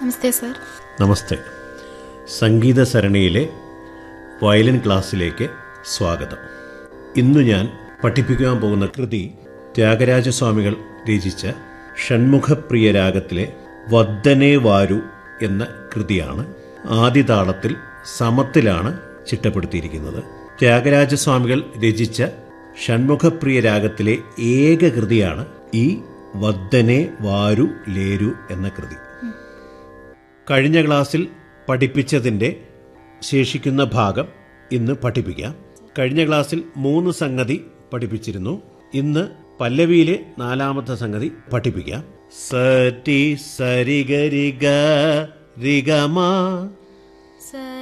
നമസ്തേ sir നമസ്തേ സംഗീത സരണിയിലെ violin ക്ലാസ്സിലേക്ക് സ്വാഗതം ഇന്ന് ഞാൻ പഠിപ്പിക്കാൻ പോകുന്ന കൃതി ത്യാഗരാജസ്വാമികൾ രചിച്ച ഷൺമുഖപ്രിയ രാഗത്തിലെ വദ്ദനേ വാരു എന്ന കൃതിയാണ് ആദിതാളത്തിൽ സമത്തിലാണ് ചിട്ടപ്പെടുത്തിയിരിക്കുന്നത് ത്യാഗരാജസ്വാമികൾ രചിച്ച ഷൺമുഖപ്രിയ രാഗത്തിലെ ഏക കൃതിയാണ് ഈ വദ്ദനെ വാരു ലേരു എന്ന കൃതി കഴിഞ്ഞ ക്ലാസ്സിൽ പഠിപ്പിച്ചതിൻ്റെ ശേഷിക്കുന്ന ഭാഗം ഇന്ന് പഠിപ്പിക്കാം കഴിഞ്ഞ ക്ലാസ്സിൽ മൂന്ന് സംഗതി പഠിപ്പിച്ചിരുന്നു ഇന്ന് പല്ലവിയിലെ നാലാമത്തെ സംഗതി പഠിപ്പിക്കാം സരി സരിഗരിഗ റിഗമ സർ